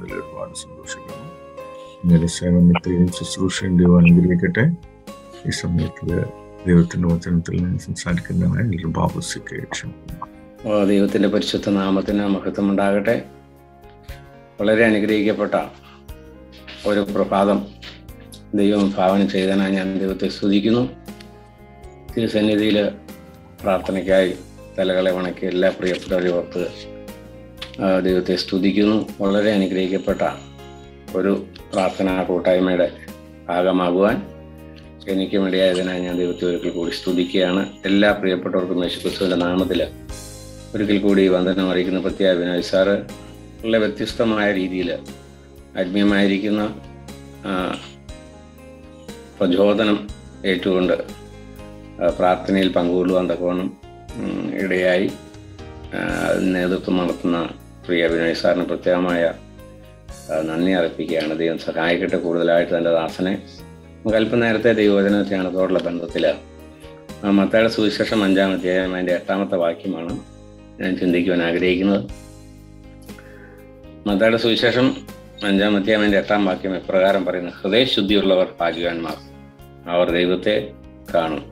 കിട്ടിയതിൽ ഒരുപാട് സന്തോഷിക്കുന്നു ഇങ്ങനെ സേവനത്തെയും ശുശ്രൂഷയും ദൈവം അനുഗ്രഹിക്കട്ടെ ഈ സമയത്ത് ദൈവത്തിന്റെ വചനത്തിൽ നിന്ന് സംസാരിക്കുന്നതിനായി എല്ലാവരും ബാബുസിക്ക് ക്ഷണിക്കുന്നു ഓ, ദൈവത്തിന്റെ പരിശുദ്ധ നാമത്തിന് മഹത്വം ഉണ്ടാകട്ടെ വളരെ അനുഗ്രഹിക്കപ്പെട്ട ഒരു പ്രഭാതം ദൈവം ഭാവന ചെയ്തതിനായി ഞാൻ ദൈവത്തെ സ്തുതിക്കുന്നു തിരുസന്നിധിയിൽ പ്രാർത്ഥനയ്ക്കായി തലകളെ വണക്കി എല്ലാ പ്രിയപ്പെട്ടവരെ ഓർത്ത് ആ, ദൈവത്തെ സ്തുതിക്കുന്നു വളരെ അനുഗ്രഹിക്കപ്പെട്ട ഒരു പ്രാർത്ഥനാ കൂട്ടായ്മയുടെ ഭാഗമാകുവാൻ എനിക്കും ഇടയായതിനായി ഞാൻ ദൈവത്തെ ഒരിക്കൽ കൂടി സ്തുതിക്കുകയാണ് എല്ലാ പ്രിയപ്പെട്ടവർക്കും യേശുക്രിസ്തുവിന്റെ നാമത്തിൽ ഒരിക്കൽ കൂടി വന്ദനം അറിയിക്കുന്ന പ്രത്യേക വിനോയ് സാറ് വളരെ വ്യത്യസ്തമായ രീതിയിൽ ആത്മീയമായിരിക്കുന്ന ആ, പ്രചോദനം ഏറ്റുകൊണ്ട് ആ, പ്രാർത്ഥനയിൽ പങ്കുകൊള്ളുവാൻ തക്കവണ്ണം ഉം, ഇടയായി ആ, അതിന് നേതൃത്വം നടത്തുന്ന പ്രിയ വിനോയ് സാറിന് പ്രത്യേകമായ ആ, നന്ദി അർപ്പിക്കുകയാണ് ദൈവം സഹായിക്കട്ടെ കൂടുതലായിട്ട് തൻ്റെ ദാസനെ നമുക്ക് അല്പം നേരത്തെ ദൈവവചന ധ്യാനത്തോടുള്ള ബന്ധത്തിൽ മത്തയുടെ സുവിശേഷം അഞ്ചാം അധ്യായം അതിൻ്റെ എട്ടാമത്തെ വാക്യമാണ് ഞാൻ ചിന്തിക്കുവാൻ ആഗ്രഹിക്കുന്നത് മത്തയുടെ സുവിശേഷം അഞ്ചാം അധ്യായം അതിൻ്റെ എട്ടാം വാക്യം എപ്രകാരം പറയുന്നു ഹൃദയശുദ്ധിയുള്ളവർ ഭാഗ്യവാന്മാർ അവർ ദൈവത്തെ കാണും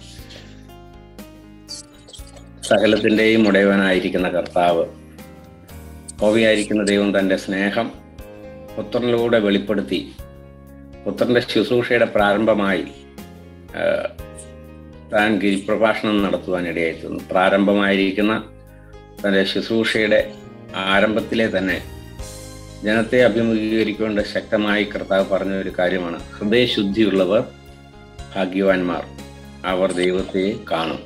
സകലത്തിൻ്റെയും ഉടയവനായിരിക്കുന്ന കർത്താവ് കോവിയായിരിക്കുന്ന ദൈവം തൻ്റെ സ്നേഹം പുത്രനിലൂടെ വെളിപ്പെടുത്തി പുത്രന്റെ ശുശ്രൂഷയുടെ പ്രാരംഭമായി ആ, താൻ ഗിരിപ്രഭാഷണം നടത്തുവാൻ ഇടയായിത്തീർന്നു പ്രാരംഭമായിരിക്കുന്ന തൻ്റെ ശുശ്രൂഷയുടെ ആരംഭത്തിലെ തന്നെ ജനത്തെ അഭിമുഖീകരിക്കൊണ്ട് ശക്തമായി കർത്താവ് പറഞ്ഞ ഒരു കാര്യമാണ് ഹൃദയശുദ്ധിയുള്ളവർ ഭാഗ്യവാന്മാർ അവർ ദൈവത്തെ കാണും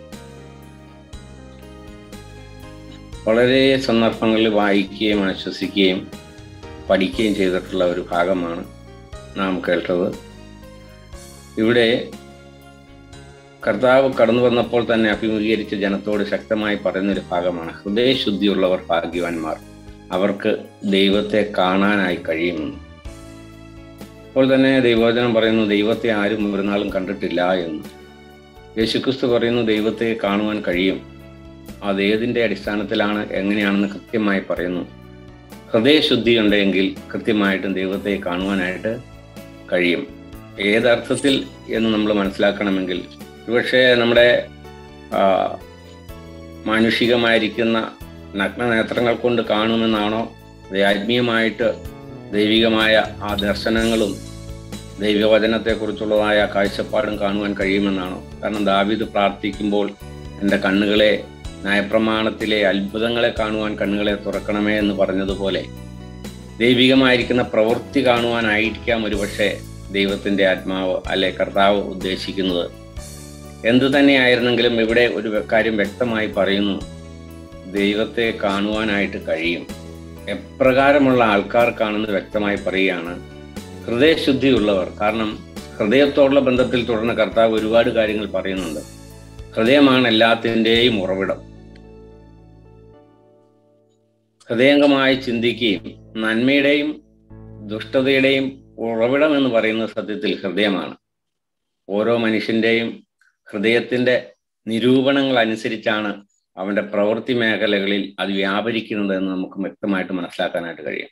വളരെ സന്ദർഭങ്ങളിൽ വായിക്കുകയും ആശ്വസിക്കുകയും പഠിക്കുകയും ചെയ്തിട്ടുള്ള ഒരു ഭാഗമാണ് നാം കേട്ടത് ഇവിടെ കർത്താവ് കടന്നു വന്നപ്പോൾ തന്നെ അഭിമുഖീകരിച്ച ജനത്തോട് ശക്തമായി പറയുന്ന ഒരു ഭാഗമാണ് ഹൃദയശുദ്ധിയുള്ളവർ ഭാഗ്യവാന്മാർ അവർക്ക് ദൈവത്തെ കാണാനായി കഴിയുമെന്ന് അപ്പോൾ തന്നെ ദൈവവചനം പറയുന്നു ദൈവത്തെ ആരും ഒരു നാളും കണ്ടിട്ടില്ല എന്ന് യേശുക്രിസ്തു പറയുന്നു ദൈവത്തെ കാണുവാൻ കഴിയും അത് ഏതിൻ്റെ അടിസ്ഥാനത്തിലാണ് എങ്ങനെയാണെന്ന് കൃത്യമായി പറയുന്നു ഹൃദയശുദ്ധി ഉണ്ടെങ്കിൽ കൃത്യമായിട്ടും ദൈവത്തെ കാണുവാനായിട്ട് കഴിയും ഏതർത്ഥത്തിൽ എന്ന് നമ്മൾ മനസ്സിലാക്കണമെങ്കിൽ ഒരുപക്ഷെ നമ്മുടെ ആ, മാനുഷികമായിരിക്കുന്ന നഗ്നനേത്രങ്ങൾ കൊണ്ട് കാണുമെന്നാണോ അത് ആത്മീയമായിട്ട് ദൈവികമായ ആ ദർശനങ്ങളും ദൈവവചനത്തെക്കുറിച്ചുള്ളതായ കാഴ്ചപ്പാടും കാണുവാൻ കഴിയുമെന്നാണോ കാരണം ദാവീദ് പ്രാർത്ഥിക്കുമ്പോൾ എൻ്റെ കണ്ണുകളെ ന്യായപ്രമാണത്തിലെ അത്ഭുതങ്ങളെ കാണുവാൻ കണ്ണുകളെ തുറക്കണമേ എന്ന് പറഞ്ഞതുപോലെ ദൈവികമായിരിക്കുന്ന പ്രവൃത്തി കാണുവാനായിരിക്കാം ഒരുപക്ഷെ ദൈവത്തിന്റെ ആത്മാവ് അല്ലെ കർത്താവ് ഉദ്ദേശിക്കുന്നത് എന്തു തന്നെയായിരുന്നെങ്കിലും ഇവിടെ ഒരു കാര്യം വ്യക്തമായി പറയുന്നു ദൈവത്തെ കാണുവാനായിട്ട് കഴിയും എപ്രകാരമുള്ള ആൾക്കാർക്കാണെന്ന് വ്യക്തമായി പറയുകയാണ് ഹൃദയശുദ്ധിയുള്ളവർ കാരണം ഹൃദയത്തോടുള്ള ബന്ധത്തിൽ തുടർന്ന് കർത്താവ് ഒരുപാട് കാര്യങ്ങൾ പറയുന്നുണ്ട് ഹൃദയമാണ് എല്ലാത്തിൻ്റെയും ഉറവിടം ഹൃദയംഗമായി ചിന്തിക്കുകയും നന്മയുടെയും ദുഷ്ടതയുടെയും ഉറവിടം എന്ന് പറയുന്ന സത്യത്തിൽ ഹൃദയമാണ് ഓരോ മനുഷ്യന്റെയും ഹൃദയത്തിന്റെ നിരൂപണങ്ങൾ അനുസരിച്ചാണ് അവന്റെ പ്രവൃത്തി മേഖലകളിൽ അത് വ്യാപരിക്കുന്നത് എന്ന് നമുക്ക് വ്യക്തമായിട്ട് മനസ്സിലാക്കാനായിട്ട് കഴിയും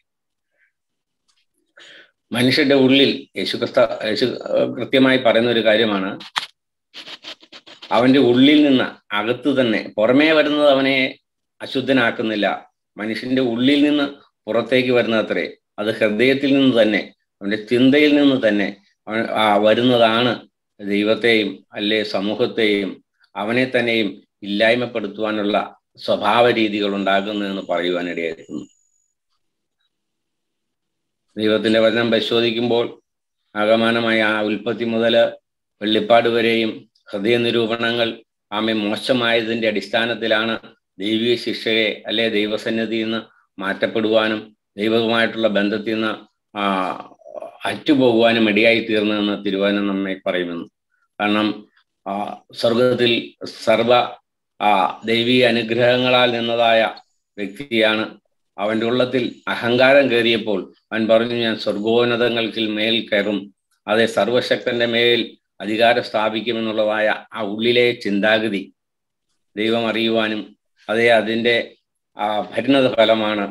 മനുഷ്യന്റെ ഉള്ളിൽ യേശു ക്രിസ്ത യേശു ഏഹ് കൃത്യമായി പറയുന്ന ഒരു കാര്യമാണ് അവന്റെ ഉള്ളിൽ നിന്ന് അകത്ത് തന്നെ പുറമേ വരുന്നത് അവനെ അശുദ്ധനാക്കുന്നില്ല മനുഷ്യന്റെ ഉള്ളിൽ നിന്ന് പുറത്തേക്ക് വരുന്നത്രേ അത് ഹൃദയത്തിൽ നിന്ന് തന്നെ അവന്റെ ചിന്തയിൽ നിന്ന് തന്നെ അവൻ ആ വരുന്നതാണ് ദൈവത്തെയും അല്ലെ സമൂഹത്തെയും അവനെ തന്നെയും ഇല്ലായ്മപ്പെടുത്തുവാനുള്ള സ്വഭാവ രീതികൾ ഉണ്ടാകുന്നതെന്ന് പറയുവാനിടയായിരുന്നു ദൈവത്തിന്റെ വചനം പരിശോധിക്കുമ്പോൾ ആകമാനമായ ആ ഉൽപ്പത്തി മുതൽ വെള്ളിപ്പാട് വരെയും ഹൃദയ നിരൂപണങ്ങൾ ആമെ മോശമായതിന്റെ അടിസ്ഥാനത്തിലാണ് ദൈവിക ശിക്ഷയെ അല്ലെ ദൈവസന്നിധിയിൽ നിന്ന് മാറ്റപ്പെടുവാനും ദൈവവുമായിട്ടുള്ള ബന്ധത്തിൽ നിന്ന് ആ അറ്റുപോകുവാനും ഇടയായി തീർന്നതെന്ന് തിരുവചനം നമ്മെ പറയുമെന്ന് കാരണം ആ സ്വർഗത്തിൽ സർവ ആ ദൈവിക അനുഗ്രഹങ്ങളാൽ നിന്നതായ വ്യക്തിയാണ് അവന്റെ ഉള്ളത്തിൽ അഹങ്കാരം കയറിയപ്പോൾ അവൻ പറഞ്ഞു ഞാൻ സ്വർഗോന്നതങ്ങൾക്ക് മേൽ കയറും അതെ സർവശക്തന്റെ മേൽ അധികാരം സ്ഥാപിക്കുമെന്നുള്ളതായ ആ ഉള്ളിലെ ചിന്താഗതി ദൈവം അറിയുവാനും അതേ അതിൻ്റെ ആ പരിണത ഫലമാണ്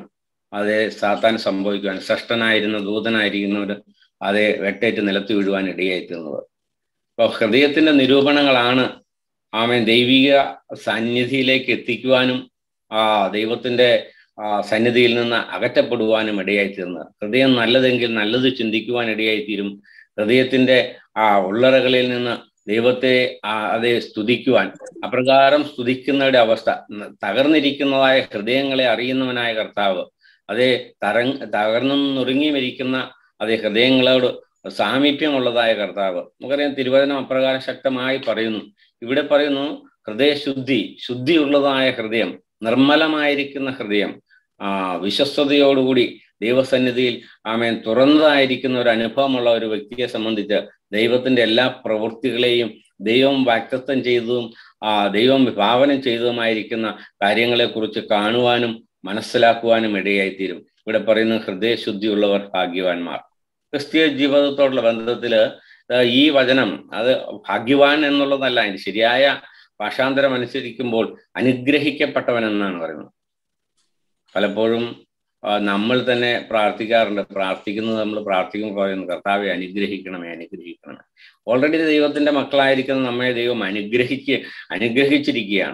അതേ സാത്താൻ സംഭവിക്കുവാൻ സഷ്ടനായിരുന്ന ദൂതനായിരിക്കുന്നവർ അതേ വെട്ടേറ്റ് നിലത്ത് വീഴുവാൻ ഇടയായിത്തീർന്നത് അപ്പോൾ ഹൃദയത്തിന്റെ നിരൂപണങ്ങളാണ് ആമേൻ ദൈവിക സന്നിധിയിലേക്ക് എത്തിക്കുവാനും ആ ദൈവത്തിന്റെ ആ സന്നിധിയിൽ നിന്ന് അകറ്റപ്പെടുവാനും ഇടയായിത്തീർന്നത് ഹൃദയം നല്ലതെങ്കിൽ നല്ലത് ചിന്തിക്കുവാൻ ഇടയായിത്തീരും ഹൃദയത്തിന്റെ ആ ഉള്ളറകളിൽ നിന്ന് ദൈവത്തെ അതെ സ്തുതിക്കുവാൻ അപ്രകാരം സ്തുതിക്കുന്നവരുടെ അവസ്ഥ തകർന്നിരിക്കുന്നതായ ഹൃദയങ്ങളെ അറിയുന്നവനായ കർത്താവ് അതേ തര തകർന്നു നുറുങ്ങി മരിക്കുന്ന അതേ ഹൃദയങ്ങളോട് സാമീപ്യമുള്ളതായ കർത്താവ് നമുക്കറിയാം തിരുവചനം അപ്രകാരം ശക്തമായി പറയുന്നു ഇവിടെ പറയുന്നു ഹൃദയശുദ്ധി ശുദ്ധിയുള്ളതായ ഹൃദയം നിർമ്മലമായിരിക്കുന്ന ഹൃദയം ആ വിശ്വസ്തയോടുകൂടി ദൈവസന്നിധിയിൽ ആമേൻ തുറന്നതായിരിക്കുന്ന ഒരു അനുഭവമുള്ള ഒരു വ്യക്തിയെ സംബന്ധിച്ച് ദൈവത്തിന്റെ എല്ലാ പ്രവൃത്തികളെയും ദൈവം വാക്തത്വം ചെയ്തതും ആ ദൈവം വിഭാവനം ചെയ്തതുമായിരിക്കുന്ന കാര്യങ്ങളെക്കുറിച്ച് കാണുവാനും മനസ്സിലാക്കുവാനും ഇടയായിത്തീരും ഇവിടെ പറയുന്ന ഹൃദയശുദ്ധിയുള്ളവർ ഭാഗ്യവാന്മാർ ക്രിസ്തീയ ജീവിതത്തോടുള്ള ബന്ധത്തില് ഈ വചനം അത് ഭാഗ്യവാൻ എന്നുള്ളതല്ല അതിന് ശരിയായ ഭാഷാന്തരം അനുസരിക്കുമ്പോൾ അനുഗ്രഹിക്കപ്പെട്ടവൻ എന്നാണ് പറയുന്നത് പലപ്പോഴും നമ്മൾ തന്നെ പ്രാർത്ഥിക്കാറുണ്ട് പ്രാർത്ഥിക്കുന്നത് നമ്മൾ പ്രാർത്ഥിക്കുമ്പോൾ പറയുന്നു കർത്താവെ അനുഗ്രഹിക്കണമേ അനുഗ്രഹിക്കണമേ ഓൾറെഡി ദൈവത്തിന്റെ മക്കളായിരിക്കുന്ന നമ്മെ ദൈവം അനുഗ്രഹിക്ക് അനുഗ്രഹിച്ചിരിക്കുകയാണ്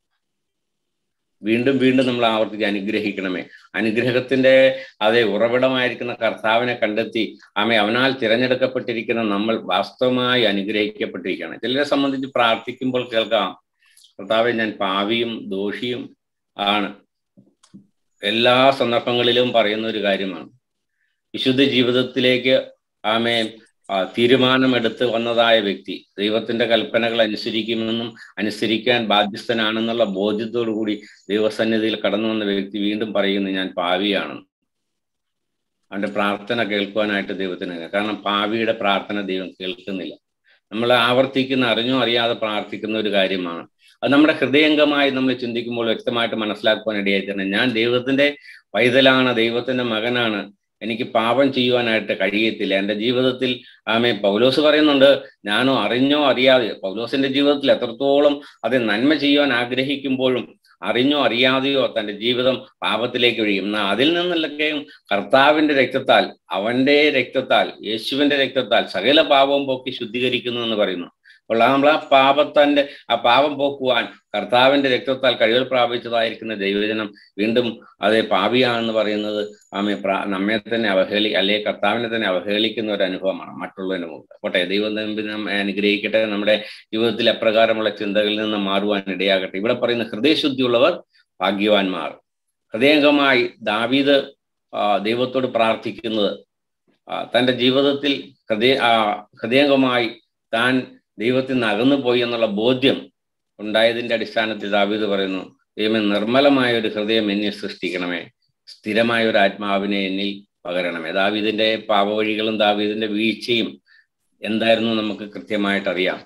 വീണ്ടും വീണ്ടും നമ്മൾ ആവർത്തിച്ച് അനുഗ്രഹിക്കണമേ അനുഗ്രഹത്തിന്റെ അതേ ഉറവിടമായിരിക്കുന്ന കർത്താവിനെ കണ്ടെത്തി ആമെ അവനാൽ തിരഞ്ഞെടുക്കപ്പെട്ടിരിക്കുന്ന നമ്മൾ വാസ്തവമായി അനുഗ്രഹിക്കപ്പെട്ടിരിക്കുകയാണ് ചിലരെ സംബന്ധിച്ച് പ്രാർത്ഥിക്കുമ്പോൾ കേൾക്കാം കർത്താവെ ഞാൻ പാവിയും ദോഷിയും ആണ് എല്ലാ സന്ദർഭങ്ങളിലും പറയുന്ന ഒരു കാര്യമാണ് വിശുദ്ധ ജീവിതത്തിലേക്ക് ആമേ തീരുമാനമെടുത്ത് വന്നതായ വ്യക്തി ദൈവത്തിന്റെ കൽപ്പനകൾ അനുസരിക്കുമെന്നും അനുസരിക്കാൻ ബാധ്യസ്ഥനാണെന്നുള്ള ബോധ്യത്തോടു കൂടി ദൈവസന്നിധിയിൽ കടന്നു വന്ന വ്യക്തി വീണ്ടും പറയുന്നു ഞാൻ പാവിയാണെന്ന് അവന്റെ പ്രാർത്ഥന കേൾക്കുവാനായിട്ട് ദൈവത്തിന് കാരണം പാവിയുടെ പ്രാർത്ഥന ദൈവം കേൾക്കുന്നില്ല നമ്മൾ ആവർത്തിക്കുന്ന അറിഞ്ഞോ അറിയാതെ പ്രാർത്ഥിക്കുന്ന ഒരു കാര്യമാണ് അത് നമ്മുടെ ഹൃദയംഗമായി നമ്മൾ ചിന്തിക്കുമ്പോൾ വ്യക്തമായിട്ട് മനസ്സിലാക്കുവാൻ ഇടയായിത്തീരണം ഞാൻ ദൈവത്തിന്റെ പൈതലാണ് ദൈവത്തിന്റെ മകനാണ് എനിക്ക് പാപം ചെയ്യുവാനായിട്ട് കഴിയത്തില്ല എൻ്റെ ജീവിതത്തിൽ ആമേ പൗലോസ് പറയുന്നുണ്ട് ഞാനോ അറിഞ്ഞോ അറിയാതെ പൗലോസിന്റെ ജീവിതത്തിൽ എത്രത്തോളം അത് നന്മ ചെയ്യുവാൻ ആഗ്രഹിക്കുമ്പോഴും അറിഞ്ഞോ അറിയാതെയോ തൻ്റെ ജീവിതം പാപത്തിലേക്ക് ഒഴിയും എന്നാൽ അതിൽ നിന്നൊക്കെയും കർത്താവിന്റെ രക്തത്താൽ അവന്റെ രക്തത്താൽ യേശുവിന്റെ രക്തത്താൽ സകല പാപവും പോക്കി ശുദ്ധീകരിക്കുന്നു എന്ന് പറയുന്നു അപ്പോൾ നമ്മൾ ആ പാപത്തന്റെ ആ പാപം പോക്കുവാൻ കർത്താവിന്റെ രക്തത്താൽ കഴിവുകൾ പ്രാപിച്ചതായിരിക്കുന്ന ദൈവജനം വീണ്ടും അതേ പാപിയാണെന്ന് പറയുന്നത് ആമെ പ്രാ നമ്മെ തന്നെ അവഹേളി അല്ലെ കർത്താവിനെ തന്നെ അവഹേളിക്കുന്ന ഒരു അനുഭവമാണ് മറ്റുള്ളതിന് മുമ്പ് പോട്ടെ ദൈവം നമ്മെ അനുഗ്രഹിക്കട്ടെ നമ്മുടെ ജീവിതത്തിൽ അപ്രകാരമുള്ള ചിന്തകളിൽ നിന്ന് മാറുവാൻ ഇടയാകട്ടെ ഇവിടെ പറയുന്ന ഹൃദയശുദ്ധിയുള്ളവർ ഭാഗ്യവാന്മാർ ഹൃദയംഗമായി ദാവീദ് ദൈവത്തോട് പ്രാർത്ഥിക്കുന്നത് തൻ്റെ ജീവിതത്തിൽ ഹൃദയ ഹൃദയംഗമായി താൻ ദൈവത്തിൽ നിന്ന് അകന്നു പോയി എന്നുള്ള ബോധ്യം ഉണ്ടായതിന്റെ അടിസ്ഥാനത്തിൽ ദാവീദ് പറയുന്നു ദൈവമേ നിർമ്മലമായ ഒരു ഹൃദയം എന്നിൽ സൃഷ്ടിക്കണമേ സ്ഥിരമായ ഒരു ആത്മാവിനെ എന്നിൽ പകരണമേ ദാവീദിന്റെ പാപവഴികളും ദാവീദിന്റെ വീഴ്ചയും എന്തായിരുന്നു നമുക്ക് കൃത്യമായിട്ട് അറിയാം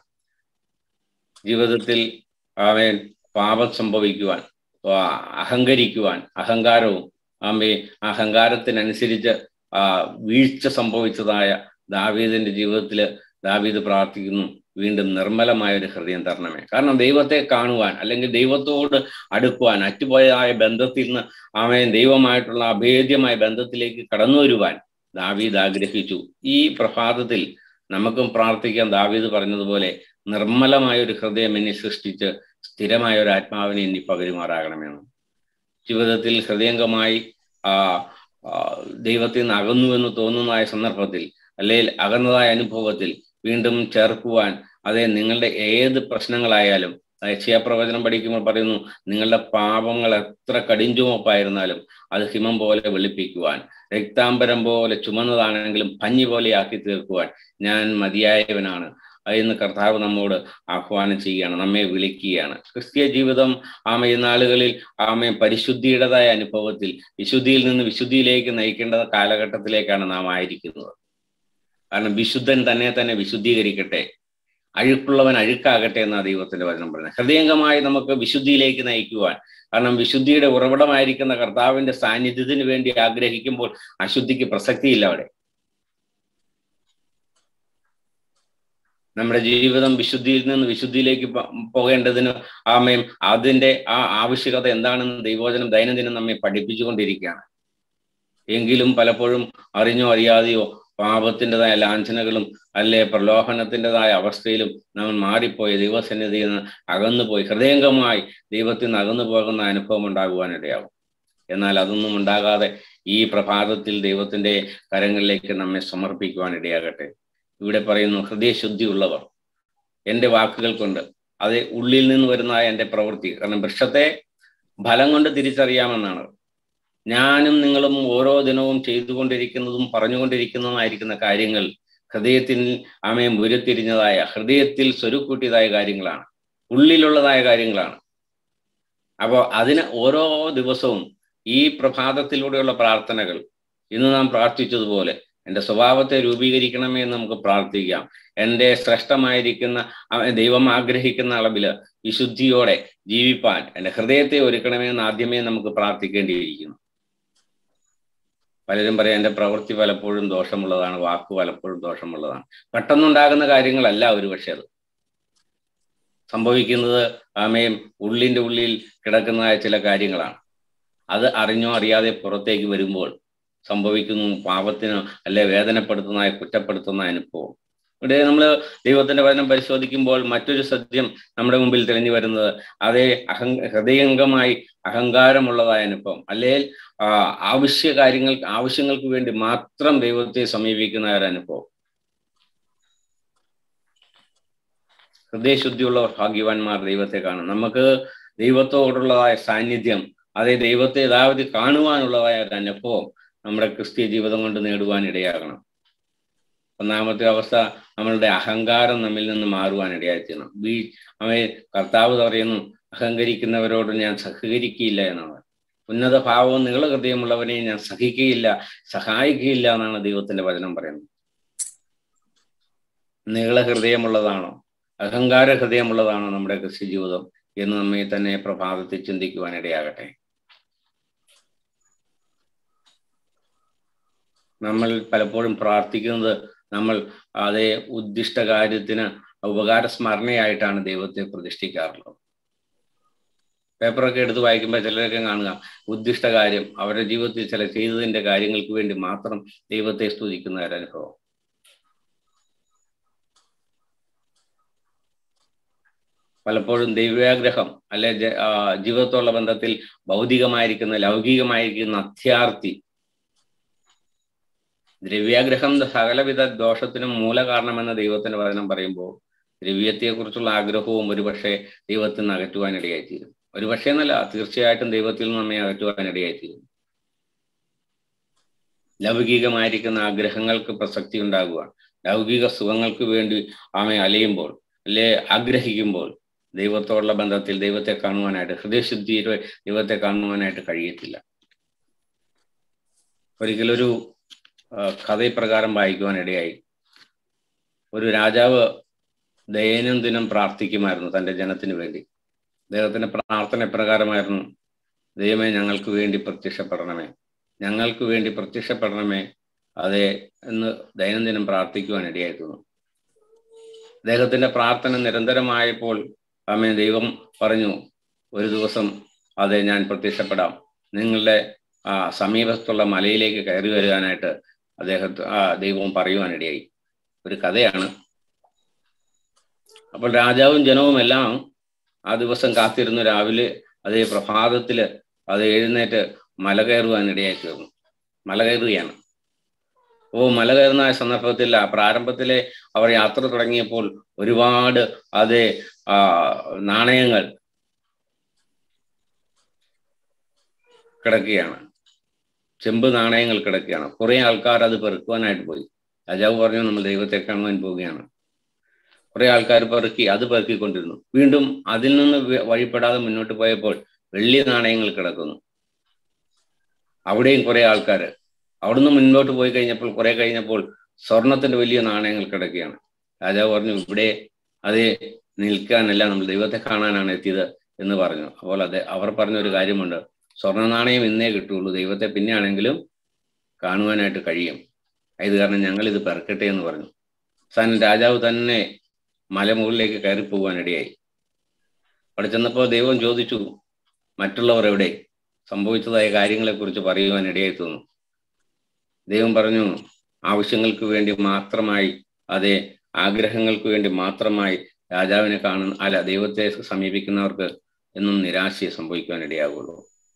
ജീവിതത്തിൽ അവൻ പാപം സംഭവിക്കുവാൻ അഹങ്കരിക്കുവാൻ അഹങ്കാരവും ആമേ അഹങ്കാരത്തിനനുസരിച്ച് ആ വീഴ്ച സംഭവിച്ചതായ ദാവീദിന്റെ ജീവിതത്തിൽ ദാവീദ് പ്രാർത്ഥിക്കുന്നു വീണ്ടും നിർമ്മലമായ ഒരു ഹൃദയം തരണമേ കാരണം ദൈവത്തെ കാണുവാൻ അല്ലെങ്കിൽ ദൈവത്തോട് അടുക്കുവാൻ അറ്റുപോയതായ ബന്ധത്തിൽ നിന്ന് ആമേൻ ദൈവമായിട്ടുള്ള അഭേദ്യമായ ബന്ധത്തിലേക്ക് കടന്നു വരുവാൻ ദാവീദ് ആഗ്രഹിച്ചു ഈ പ്രഭാതത്തിൽ നമുക്കും പ്രാർത്ഥിക്കാൻ ദാവീദ് പറഞ്ഞതുപോലെ നിർമ്മലമായ ഒരു ഹൃദയം എന്നെ സൃഷ്ടിച്ച് സ്ഥിരമായ ഒരു ആത്മാവിനെ എന്നി പകരുമാറാകണമെന്ന് ജീവിതത്തിൽ ഹൃദയംഗമായി ആ ദൈവത്തിൽ നിന്ന് അകന്നു എന്ന് തോന്നുന്നതായ സന്ദർഭത്തിൽ അല്ലെങ്കിൽ അകന്നതായ അനുഭവത്തിൽ വീണ്ടും ചേർക്കുവാൻ അതെ നിങ്ങളുടെ ഏത് പ്രശ്നങ്ങളായാലും യക്ഷയപ്രവചനം പഠിക്കുമ്പോൾ പറയുന്നു നിങ്ങളുടെ പാപങ്ങൾ എത്ര കടിഞ്ചുമപ്പായിരുന്നാലും അത് ഹിമം പോലെ വെളുപ്പിക്കുവാൻ രക്താംബരം പോലെ ചുമന്നതാണെങ്കിലും പഞ്ഞി പോലെ ആക്കി തീർക്കുവാൻ ഞാൻ മതിയായവനാണ് എന്ന് കർത്താവ് നമ്മോട് ആഹ്വാനം ചെയ്യുകയാണ് നമ്മെ വിളിക്കുകയാണ് ക്രിസ്തീയ ജീവിതം ആമ ഈ നാളുകളിൽ ആമ പരിശുദ്ധിയുടേതായ അനുഭവത്തിൽ വിശുദ്ധിയിൽ നിന്ന് വിശുദ്ധിയിലേക്ക് നയിക്കേണ്ട കാലഘട്ടത്തിലേക്കാണ് നാം ആയിരിക്കുന്നത് കാരണം വിശുദ്ധൻ തന്നെ തന്നെ വിശുദ്ധീകരിക്കട്ടെ അഴുക്കുള്ളവൻ അഴുക്കാകട്ടെ എന്നാണ് ദൈവത്തിന്റെ വചനം പറയുന്നത് ഹൃദയംഗമായി നമുക്ക് വിശുദ്ധിയിലേക്ക് നയിക്കുവാൻ കാരണം വിശുദ്ധിയുടെ ഉറവിടമായിരിക്കുന്ന കർത്താവിന്റെ സാന്നിധ്യത്തിന് വേണ്ടി ആഗ്രഹിക്കുമ്പോൾ അശുദ്ധിക്ക് പ്രസക്തിയില്ല അവിടെ നമ്മുടെ ജീവിതം വിശുദ്ധിയിൽ നിന്ന് വിശുദ്ധിയിലേക്ക് പോകേണ്ടതിന് ആമയും അതിന്റെ ആ ആവശ്യകത എന്താണെന്ന് ദൈവോചനം ദൈനംദിനം നമ്മെ പഠിപ്പിച്ചുകൊണ്ടിരിക്കുകയാണ് എങ്കിലും പലപ്പോഴും അറിഞ്ഞോ അറിയാതെയോ പാപത്തിൻ്റെതായ ലാഞ്ചനകളും അല്ലെ പ്രലോഭനത്തിൻ്റെതായ അവസ്ഥയിലും നമ്മൾ മാറിപ്പോയി ദൈവസന്നിധിയിൽ നിന്ന് അകന്നുപോയി ഹൃദയംഗമായി ദൈവത്തിൽ നിന്ന് അകന്നു പോകുന്ന അനുഭവം ഉണ്ടാകുവാനിടയാകും എന്നാൽ അതൊന്നും ഉണ്ടാകാതെ ഈ പ്രഭാതത്തിൽ ദൈവത്തിന്റെ കരങ്ങളിലേക്ക് നമ്മെ സമർപ്പിക്കുവാൻ ഇടയാകട്ടെ ഇവിടെ പറയുന്നു ഹൃദയശുദ്ധിയുള്ളവർ എൻ്റെ വാക്കുകൾ കൊണ്ട് അത് ഉള്ളിൽ നിന്ന് വരുന്നതായ എൻ്റെ പ്രവൃത്തി കാരണം വൃക്ഷത്തെ ഫലം കൊണ്ട് തിരിച്ചറിയാമെന്നാണ് ഞാനും നിങ്ങളും ഓരോ ദിനവും ചെയ്തുകൊണ്ടിരിക്കുന്നതും പറഞ്ഞുകൊണ്ടിരിക്കുന്നതുമായിരിക്കുന്ന കാര്യങ്ങൾ ഹൃദയത്തിൽ അമയം ഉരുത്തിരിഞ്ഞതായ ഹൃദയത്തിൽ സ്വരുക്കൂട്ടിയതായ കാര്യങ്ങളാണ് ഉള്ളിലുള്ളതായ കാര്യങ്ങളാണ് അപ്പോൾ അതിന് ഓരോ ദിവസവും ഈ പ്രഭാതത്തിലൂടെയുള്ള പ്രാർത്ഥനകൾ ഇന്ന് നാം പ്രാർത്ഥിച്ചതുപോലെ എൻ്റെ സ്വഭാവത്തെ രൂപീകരിക്കണമേ എന്ന് നമുക്ക് പ്രാർത്ഥിക്കാം എൻ്റെ ശ്രേഷ്ഠമായിരിക്കുന്ന ദൈവം ആഗ്രഹിക്കുന്ന അളവിൽ വിശുദ്ധിയോടെ ജീവിപ്പാൻ എൻ്റെ ഹൃദയത്തെ ഒരുക്കണമേ എന്ന് ആദ്യമേ നമുക്ക് പ്രാർത്ഥിക്കേണ്ടിയിരിക്കുന്നു പലരും പറയാം എൻ്റെ പ്രവൃത്തി പലപ്പോഴും ദോഷമുള്ളതാണ് വാക്ക് പലപ്പോഴും ദോഷമുള്ളതാണ് പെട്ടെന്നുണ്ടാകുന്ന കാര്യങ്ങളല്ല ഒരു പക്ഷേ അത് സംഭവിക്കുന്നത് ആമയും ഉള്ളിൻ്റെ ഉള്ളിൽ കിടക്കുന്നതായ ചില കാര്യങ്ങളാണ് അത് അറിഞ്ഞോ അറിയാതെ പുറത്തേക്ക് വരുമ്പോൾ സംഭവിക്കുന്നു പാപത്തിന് അല്ലെ വേദനപ്പെടുത്തുന്നതായ കുറ്റപ്പെടുത്തുന്ന അനുഭവം ഇവിടെ നമ്മൾ ദൈവത്തിന്റെ വചനം പരിശോധിക്കുമ്പോൾ മറ്റൊരു സത്യം നമ്മുടെ മുമ്പിൽ തെളിഞ്ഞു വരുന്നത് അതേ അഹം ഹൃദയംഗമായി അഹങ്കാരമുള്ളതായ അനുഭവം അല്ലെങ്കിൽ ആവശ്യ കാര്യങ്ങൾ ആവശ്യങ്ങൾക്ക് വേണ്ടി മാത്രം ദൈവത്തെ സമീപിക്കുന്ന ഒരു അനുഭവം ഹൃദയശുദ്ധിയുള്ളവർ ഭാഗ്യവാന്മാർ ദൈവത്തെ കാണും നമുക്ക് ദൈവത്തോടുള്ളതായ സാന്നിധ്യം അതേ ദൈവത്തെ യഥാവധി കാണുവാനുള്ളതായ ഒരു അനുഭവം നമ്മുടെ ക്രിസ്തീയ ജീവിതം കൊണ്ട് നേടുവാൻ ഇടയാകണം ഒന്നാമത്തെ അവസ്ഥ നമ്മളുടെ അഹങ്കാരം നമ്മിൽ നിന്ന് മാറുവാൻ ഇടയായിത്തീരണം ബി അവയെ കർത്താവ് പറയുന്നു അഹങ്കരിക്കുന്നവരോട് ഞാൻ സഹകരിക്കുകയില്ല എന്നാണ് ഉന്നത ഭാവവും നീള ഹൃദയമുള്ളവനെ ഞാൻ സഹിക്കുകയില്ല സഹായിക്കുകയില്ല എന്നാണ് ദൈവത്തിന്റെ വചനം പറയുന്നത് നീള ഹൃദയമുള്ളതാണോ അഹങ്കാര ഹൃദയമുള്ളതാണോ നമ്മുടെ ക്രിസ്ത്യ ജീവിതം എന്ന് നമ്മെ തന്നെ പ്രഭാതത്തിൽ ചിന്തിക്കുവാൻ ഇടയാകട്ടെ നമ്മൾ പലപ്പോഴും പ്രാർത്ഥിക്കുന്നത് നമ്മൾ അതേ ഉദ്ദിഷ്ട കാര്യത്തിന് ഉപകാര സ്മരണയായിട്ടാണ് ദൈവത്തെ പ്രതിഷ്ഠിക്കാറുള്ളത് പേപ്പറൊക്കെ എടുത്ത് വായിക്കുമ്പോൾ ചിലരൊക്കെ കാണുക ഉദ്ദിഷ്ട കാര്യം അവരുടെ ജീവിതത്തിൽ ചില ചെയ്തതിന്റെ കാര്യങ്ങൾക്ക് വേണ്ടി മാത്രം ദൈവത്തെ സ്തുതിക്കുന്ന ഒരു അനുഭവം പലപ്പോഴും ദൈവാഗ്രഹം അല്ലെ ജീവിതത്തോടുള്ള ബന്ധത്തിൽ ഭൗതികമായിരിക്കുന്ന ലൗകികമായിരിക്കുന്ന അത്യാർത്ഥി ദ്രവ്യാഗ്രഹം സകലവിധ ദോഷത്തിനും മൂലകാരണമെന്ന് ദൈവത്തിന്റെ വചനം പറയുമ്പോൾ ദ്രവ്യത്തെക്കുറിച്ചുള്ള ആഗ്രഹവും ഒരുപക്ഷെ ദൈവത്തിൽ നിന്ന് അകറ്റുവാനിടയായിത്തീരും ഒരുപക്ഷെ എന്നല്ല തീർച്ചയായിട്ടും ദൈവത്തിൽ നിന്ന് നമ്മെ അകറ്റുവാനിടയായിത്തീരും ലൗകികമായിരിക്കുന്ന ആഗ്രഹങ്ങൾക്ക് പ്രസക്തി ഉണ്ടാകുക ലൗകിക സുഖങ്ങൾക്ക് വേണ്ടി ആമെ അലയുമ്പോൾ അല്ലെ ആഗ്രഹിക്കുമ്പോൾ ദൈവത്തോടുള്ള ബന്ധത്തിൽ ദൈവത്തെ കാണുവാനായിട്ട് ഹൃദയശുദ്ധിയിലെ ദൈവത്തെ കാണുവാനായിട്ട് കഴിയത്തില്ല ഒരിക്കലൊരു കഥയിപ്രകാരം വായിക്കുവാനിടയായി ഒരു രാജാവ് ദൈനംദിനം പ്രാർത്ഥിക്കുമായിരുന്നു തൻ്റെ ജനത്തിന് വേണ്ടി അദ്ദേഹത്തിന്റെ പ്രാർത്ഥന എപ്രകാരമായിരുന്നു ദൈവമേ ഞങ്ങൾക്ക് വേണ്ടി പ്രത്യക്ഷപ്പെടണമേ ഞങ്ങൾക്ക് വേണ്ടി പ്രത്യക്ഷപ്പെടണമേ അതെ എന്ന് ദൈനംദിനം പ്രാർത്ഥിക്കുവാൻ ഇടയായിരുന്നു അദ്ദേഹത്തിന്റെ പ്രാർത്ഥന നിരന്തരമായപ്പോൾ ആമേ ദൈവം പറഞ്ഞു ഒരു ദിവസം അതെ ഞാൻ പ്രത്യക്ഷപ്പെടാം നിങ്ങളുടെ ആ സമീപത്തുള്ള മലയിലേക്ക് കയറി വരുവാനായിട്ട് അദ്ദേഹത്തെ ആ ദൈവം പറയുവാനിടയായി ഒരു കഥയാണ് അപ്പോൾ രാജാവും ജനവും എല്ലാം ആ ദിവസം കാത്തിരുന്നു രാവിലെ അതേ പ്രഭാതത്തില് അത് എഴുന്നേറ്റ് മല കയറുവാൻ ഇടയായി തീർന്നു മല കയറുകയാണ് ഓ മല കയറുന്ന സന്ദർഭത്തിൽ പ്രാരംഭത്തിലെ അവർ യാത്ര തുടങ്ങിയപ്പോൾ ഒരുപാട് അതേ ആ നാണയങ്ങൾ കിടക്കുകയാണ് ചെമ്പ് നാണയങ്ങൾ കിടക്കുകയാണ് കുറെ ആൾക്കാർ അത് പെറുക്കുവാനായിട്ട് പോയി രാജാവ് പറഞ്ഞു നമ്മൾ ദൈവത്തെ കാണുവാൻ പോവുകയാണ് കുറെ ആൾക്കാർ പെറുക്കി അത് പെറുക്കിക്കൊണ്ടിരുന്നു വീണ്ടും അതിൽ നിന്ന് വഴിപ്പെടാതെ മുന്നോട്ട് പോയപ്പോൾ വെള്ളി നാണയങ്ങൾ കിടക്കുന്നു അവിടെയും കുറെ ആൾക്കാർ അവിടുന്ന് മുന്നോട്ട് പോയി കഴിഞ്ഞപ്പോൾ കുറെ കഴിഞ്ഞപ്പോൾ സ്വർണത്തിന്റെ വലിയ നാണയങ്ങൾ കിടക്കുകയാണ് രാജാവ് പറഞ്ഞു ഇവിടെ അത് നിൽക്കാനല്ല നമ്മൾ ദൈവത്തെ കാണാനാണ് എത്തിയത് എന്ന് പറഞ്ഞു അപ്പോൾ അതെ അവർ പറഞ്ഞ ഒരു കാര്യമുണ്ട് സ്വർണ്ണ നാണയം ഇന്നേ കിട്ടുള്ളൂ ദൈവത്തെ പിന്നെയാണെങ്കിലും കാണുവാനായിട്ട് കഴിയും ഇത് കാരണം ഞങ്ങൾ ഇത് പെറുക്കട്ടെ എന്ന് പറഞ്ഞു അവസാനം രാജാവ് തന്നെ മലമുകളിലേക്ക് കയറി പോകാൻ ഇടയായി അവിടെ ചെന്നപ്പോൾ ദൈവം ചോദിച്ചു മറ്റുള്ളവർ എവിടെ സംഭവിച്ചതായ കാര്യങ്ങളെക്കുറിച്ച് പറയുവാൻ ഇടയായി തോന്നുന്നു ദൈവം പറഞ്ഞു ആവശ്യങ്ങൾക്ക് വേണ്ടി മാത്രമായി അതെ ആഗ്രഹങ്ങൾക്ക് വേണ്ടി മാത്രമായി രാജാവിനെ കാണുന്ന അല്ല ദൈവത്തെ സമീപിക്കുന്നവർക്ക് എന്നും നിരാശയെ സംഭവിക്കുവാൻ ഇടയാകുള്ളൂ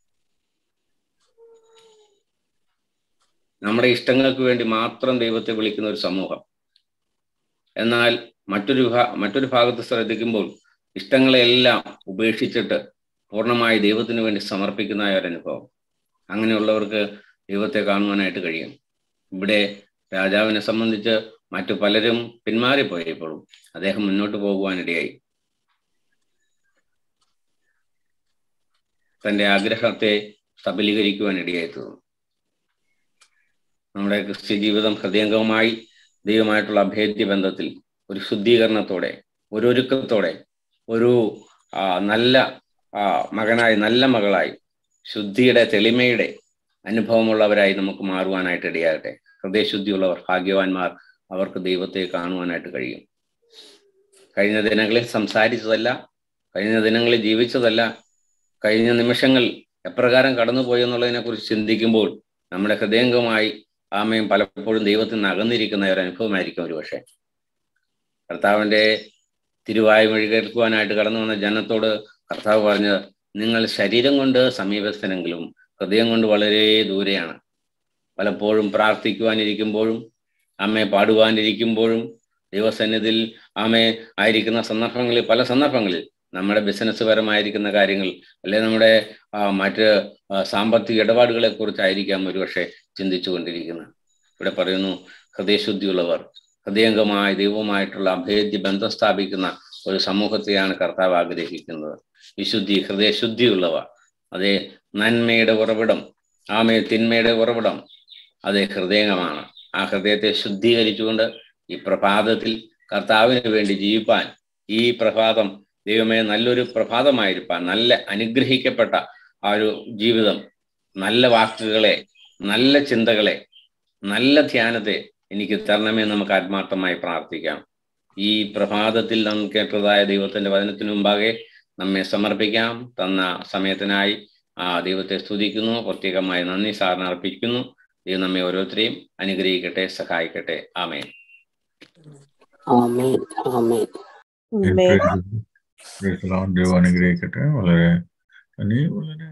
നമ്മുടെ ഇഷ്ടങ്ങൾക്ക് വേണ്ടി മാത്രം ദൈവത്തെ വിളിക്കുന്ന ഒരു സമൂഹം എന്നാൽ മറ്റൊരു ഭാ മറ്റൊരു ഭാഗത്ത് ശ്രദ്ധിക്കുമ്പോൾ ഇഷ്ടങ്ങളെല്ലാം ഉപേക്ഷിച്ചിട്ട് പൂർണ്ണമായി ദൈവത്തിന് വേണ്ടി സമർപ്പിക്കുന്ന ഒരു അനുഭവം അങ്ങനെയുള്ളവർക്ക് ദൈവത്തെ കാണുവാനായിട്ട് കഴിയും ഇവിടെ രാജാവിനെ സംബന്ധിച്ച് മറ്റു പലരും പിന്മാറിപ്പോയപ്പോഴും അദ്ദേഹം മുന്നോട്ട് പോകുവാനിടയായി തന്റെ ആഗ്രഹത്തെ സബലീകരിക്കുവാനിടയായി തീർന്നു നമ്മുടെ ക്രിസ്ത്യ ജീവിതം ഹൃദയംഗമായി ദൈവമായിട്ടുള്ള അഭേദ്യ ബന്ധത്തിൽ ഒരു ശുദ്ധീകരണത്തോടെ ഒരു ഒരുക്കത്തോടെ ഒരു നല്ല മകനായി നല്ല മകളായി ശുദ്ധിയുടെ തെളിമയുടെ അനുഭവമുള്ളവരായി നമുക്ക് മാറുവാനായിട്ട് ഇടയാകട്ടെ ഹൃദയശുദ്ധിയുള്ളവർ ഭാഗ്യവാന്മാർ അവർക്ക് ദൈവത്തെ കാണുവാനായിട്ട് കഴിയും കഴിഞ്ഞ ദിനങ്ങളിൽ സംസാരിച്ചതല്ല കഴിഞ്ഞ ദിനങ്ങളിൽ ജീവിച്ചതല്ല കഴിഞ്ഞ നിമിഷങ്ങൾ എപ്രകാരം കടന്നുപോയി എന്നുള്ളതിനെ കുറിച്ച് ചിന്തിക്കുമ്പോൾ നമ്മുടെ ഹൃദയംഗമായി ആമയും പലപ്പോഴും ദൈവത്തിൽ നിന്ന് അകന്നിരിക്കുന്ന ഒരു അനുഭവമായിരിക്കും ഒരു പക്ഷേ കർത്താവിന്റെ തിരുവായ് മൊഴി കേൾക്കുവാനായിട്ട് കടന്നു വന്ന ജനത്തോട് കർത്താവ് പറഞ്ഞത് നിങ്ങൾ ശരീരം കൊണ്ട് സമീപസ്ഥനെങ്കിലും ഹൃദയം കൊണ്ട് വളരെ ദൂരെയാണ് പലപ്പോഴും പ്രാർത്ഥിക്കുവാനിരിക്കുമ്പോഴും അമ്മയെ പാടുവാനിരിക്കുമ്പോഴും ദൈവസന്നിധിയിൽ ആമയെ ആയിരിക്കുന്ന സന്ദർഭങ്ങളിൽ പല സന്ദർഭങ്ങളിൽ നമ്മുടെ ബിസിനസ് പരമായിരിക്കുന്ന കാര്യങ്ങൾ അല്ലെ നമ്മുടെ മറ്റ് സാമ്പത്തിക ഇടപാടുകളെ കുറിച്ചായിരിക്കാം ഒരുപക്ഷെ ചിന്തിച്ചു കൊണ്ടിരിക്കുന്നത് ഇവിടെ പറയുന്നു ഹൃദയശുദ്ധിയുള്ളവർ ഹൃദയംഗമായ ദൈവവുമായിട്ടുള്ള അഭേദ്യ ബന്ധം സ്ഥാപിക്കുന്ന ഒരു സമൂഹത്തെയാണ് കർത്താവ് ആഗ്രഹിക്കുന്നത് വിശുദ്ധി ഹൃദയശുദ്ധിയുള്ളവ അതേ നന്മയുടെ ഉറവിടം ആമയ തിന്മയുടെ ഉറവിടം അതേ ഹൃദയമാണ് ആ ഹൃദയത്തെ ശുദ്ധീകരിച്ചുകൊണ്ട് ഈ പ്രഭാതത്തിൽ കർത്താവിന് വേണ്ടി ജീവിപ്പാൻ ഈ പ്രഭാതം ദൈവമേ നല്ലൊരു പ്രഭാതമായിരിക്കാൻ നല്ല അനുഗ്രഹിക്കപ്പെട്ട ആ ഒരു ജീവിതം നല്ല വാക്കുകളെ നല്ല ചിന്തകളെ നല്ല ധ്യാനത്തെ എനിക്ക് തരണമേ നമുക്ക് ആത്മാർത്ഥമായി പ്രാർത്ഥിക്കാം ഈ പ്രഭാതത്തിൽ നാം കേട്ടതായ ദൈവത്തിന്റെ വചനത്തിനു മുമ്പാകെ നമ്മെ സമർപ്പിക്കാം തന്ന സമയത്തിനായി ആ ദൈവത്തെ സ്തുതിക്കുന്നു പ്രത്യേകമായി നന്ദി സാറിന് അർപ്പിക്കുന്നു ദൈവം നമ്മെ ഓരോരുത്തരെയും അനുഗ്രഹിക്കട്ടെ സഹായിക്കട്ടെ ആമേൻ ആമേൻ ആമേൻ ദൈവം അനുഗ്രഹിക്കട്ടെ വളരെ നന്ദി വളരെ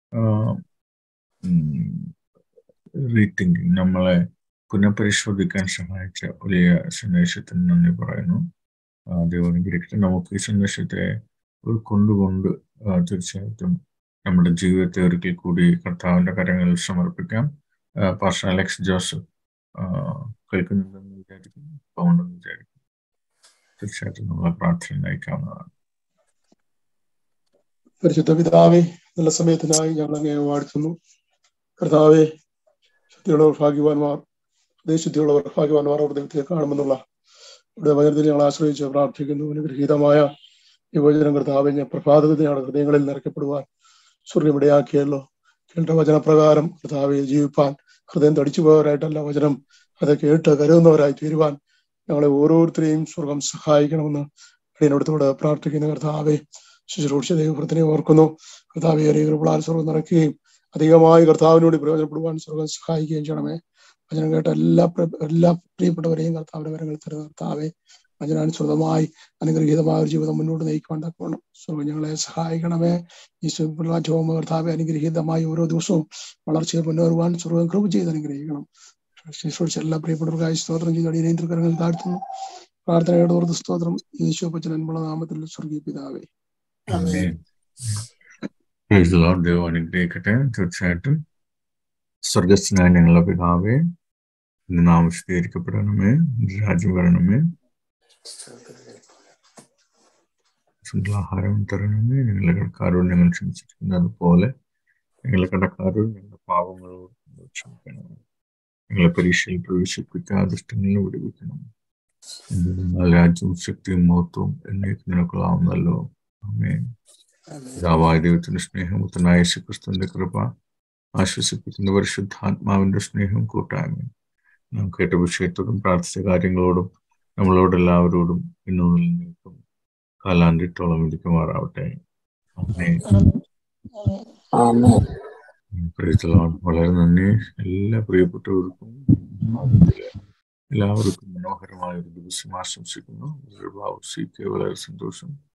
റീതിങ്കിങ് നമ്മളെ പുനഃപരിശോധിക്കാൻ സഹായിച്ച വലിയ സന്ദേശത്തിന് നന്ദി പറയുന്നു ദൈവം അനുഗ്രഹിക്കട്ടെ നമുക്ക് ഈ സന്ദേശത്തെ ഉൾക്കൊണ്ടുകൊണ്ട് തീർച്ചയായിട്ടും നമ്മുടെ ജീവിതത്തെ ഒരിക്കൽ കൂടി കർത്താവിന്റെ കരങ്ങളിൽ സമർപ്പിക്കാം പാർഷ അലക്സ് ജോസഫ് കേൾക്കുന്നുണ്ടെന്ന് വിചാരിക്കുന്നു പോകുന്നുണ്ടെന്ന് വിചാരിക്കുന്നു തീർച്ചയായിട്ടും നമ്മളെ പ്രാർത്ഥന നയിക്കാവുന്നതാണ് പരിശുദ്ധ പിതാവേ നല്ല സമയത്തിനായി ഞങ്ങൾ അങ്ങേ വാഴ്ത്തുന്നു കർത്താവെ ശുദ്ധിയുള്ളവർ ഭാഗ്യവാന്മാർ ദേശുദ്ധിയുള്ളവർ ഭാഗ്യവാന്മാർ അവർ ദൈവത്തെ കാണുമെന്നുള്ള ഇവിടെ വചനത്തിൽ ഞങ്ങൾ ആശ്രയിച്ച് പ്രാർത്ഥിക്കുന്നു അനുഗ്രഹീതമായ ഈ വചനം കർത്താവെ ഞാൻ പ്രഭാതത്തിൽ ഞങ്ങളുടെ ഹൃദയങ്ങളിൽ നിറയ്ക്കപ്പെടുവാൻ സ്വർഗം ഇടയാക്കിയല്ലോ കേട്ട വചനപ്രകാരം കർത്താവെ ജീവിപ്പാൻ ഹൃദയം തടിച്ചു പോയവരായിട്ടല്ല വചനം അത് കേട്ട് കരുതുന്നവരായി തീരുവാൻ ഞങ്ങളെ ഓരോരുത്തരെയും സ്വർഗം സഹായിക്കണമെന്ന് അടിയനോടത്തോട് പ്രാർത്ഥിക്കുന്ന കർത്താവെ ശുശ്രൂഷ ദൈവപ്രത്തിനെ ഓർക്കുന്നു കർത്താവെ അറിയുകയാൽ സ്വർഗം നിറയ്ക്കുകയും അധികമായി കർത്താവിനോട് പ്രയോജനപ്പെടുവാൻ സ്വർഗം സഹായിക്കുകയും ചെയ്യണമേ വചനം കേട്ട എല്ലാ എല്ലാ പ്രിയപ്പെട്ടവരെയും കർത്താവിന്റെ വരങ്ങൾ തരുന്ന കർത്താവെ വചനാനുസൃതമായി അനുഗ്രഹീതമായ ഒരു ജീവിതം മുന്നോട്ട് നയിക്കുവാൻ തക്കവണ്ണം സ്വർഗം ഞങ്ങളെ സഹായിക്കണമേ ഈ പിള്ളാറ്റവും കർത്താവെ അനുഗ്രഹീതമായി ഓരോ ദിവസവും വളർച്ചയിൽ മുന്നേറുവാൻ സ്വർഗം കൃപ ചെയ്ത് അനുഗ്രഹിക്കണം ശുശ്രൂഷിച്ച എല്ലാ പ്രിയപ്പെട്ടവർക്കായി സ്തോത്രം ചെയ്ത് അടിയനേന്ദ്രകരങ്ങൾ താഴ്ത്തുന്നു പ്രാർത്ഥനയുടെ ഓർത്ത് സ്തോത്രം ഈശോ പച്ചനൻപുള്ള നാമത്തിൽ സ്വർഗീയ പിതാവേ ദൈവം അനുഗ്രഹിക്കട്ടെ തീർച്ചയായിട്ടും സ്വർഗസ്നായ ഞങ്ങളുടെ പിതാവേ ഇന്ന് നാം വിശദീകരിക്കപ്പെടണമേ രാജ്യം വരണമേ ആഹാരം തരണമേ ഞങ്ങളുടെ കടക്കാരോട് ഞങ്ങൾ ക്ഷമിച്ചിരിക്കുന്നത് പോലെ ഞങ്ങളുടെ കടക്കാരോട് ഞങ്ങളുടെ പാവങ്ങളോട് ക്ഷമിക്കണമേ ഞങ്ങളെ പരീക്ഷയിൽ പ്രവേശിപ്പിക്കാതെ ദുഷ്ടങ്ങളിൽ വിടുവിക്കണം രാജ്യവും ശക്തിയും മഹത്വവും എന്നേക്ക് നിനക്കൊള്ളാവുന്നല്ലോ അമ്മേ പിതാവായ ദൈവത്തിന്റെ സ്നേഹം ഉത്തനായ ക്രിസ്തുവിന്റെ കൃപ ആശ്വസിപ്പിക്കുന്ന പരിശുദ്ധാത്മാവിന്റെ സ്നേഹം കൂട്ടായ്മ നാം കേട്ട വിഷയത്തോടും പ്രാർത്ഥിച്ച കാര്യങ്ങളോടും നമ്മളോടെല്ലാവരോടും ഇന്നു നിൽക്കും കാലാണ്ടിട്ടോളം ഇരിക്കുമാറാവട്ടെ വളരെ നന്ദി എല്ലാ പ്രിയപ്പെട്ടവർക്കും അതിൽ എല്ലാവർക്കും മനോഹരമായ ഒരു ദിവസം ആശംസിക്കുന്നു ബാബു സി കെ വളരെ സന്തോഷം